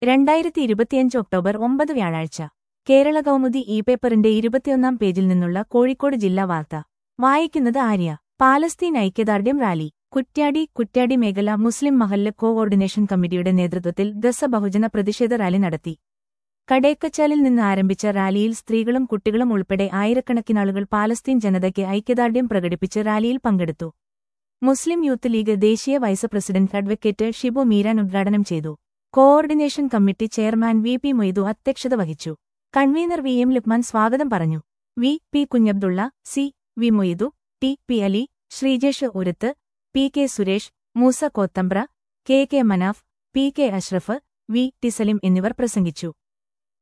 രണ്ടായിരത്തി ഇരുപത്തിയഞ്ച് ഒക്ടോബർ ഒമ്പത് വ്യാഴാഴ്ച കേരള കൗമുദി ഇ പേപ്പറിന്റെ ഇരുപത്തിയൊന്നാം പേജിൽ നിന്നുള്ള കോഴിക്കോട് ജില്ലാ വാർത്ത വായിക്കുന്നത് ആര്യ പാലസ്തീൻ ഐക്യദാർഢ്യം റാലി കുറ്റ്യാടി കുറ്റ്യാടി മേഖല മുസ്ലിം മഹല്ല് കോഓർഡിനേഷൻ കമ്മിറ്റിയുടെ നേതൃത്വത്തിൽ ഗസ ബഹുജന പ്രതിഷേധ റാലി നടത്തി കടേക്കച്ചാലിൽ നിന്ന് ആരംഭിച്ച റാലിയിൽ സ്ത്രീകളും കുട്ടികളും ഉൾപ്പെടെ ആയിരക്കണക്കിനാളുകൾ പാലസ്തീൻ ജനതയ്ക്ക് ഐക്യദാർഢ്യം പ്രകടിപ്പിച്ച് റാലിയിൽ പങ്കെടുത്തു മുസ്ലിം യൂത്ത് ലീഗ് ദേശീയ vice president advocate Shibu Meeran ഉദ്ഘാടനം ചെയ്തു coordination committee chairman V P Moidu അധ്യക്ഷത വഹിച്ചു കൺവീനർ വി എം ലുക്മാൻ സ്വാഗതം പറഞ്ഞു V P Kunhabdulla C V Moidu T P Ali Sreejesh ഉരുത്ത് P K Suresh Moosa Kothambra K K Manaf P K Ashraf V T Salim എന്നിവർ പ്രസംഗിച്ചു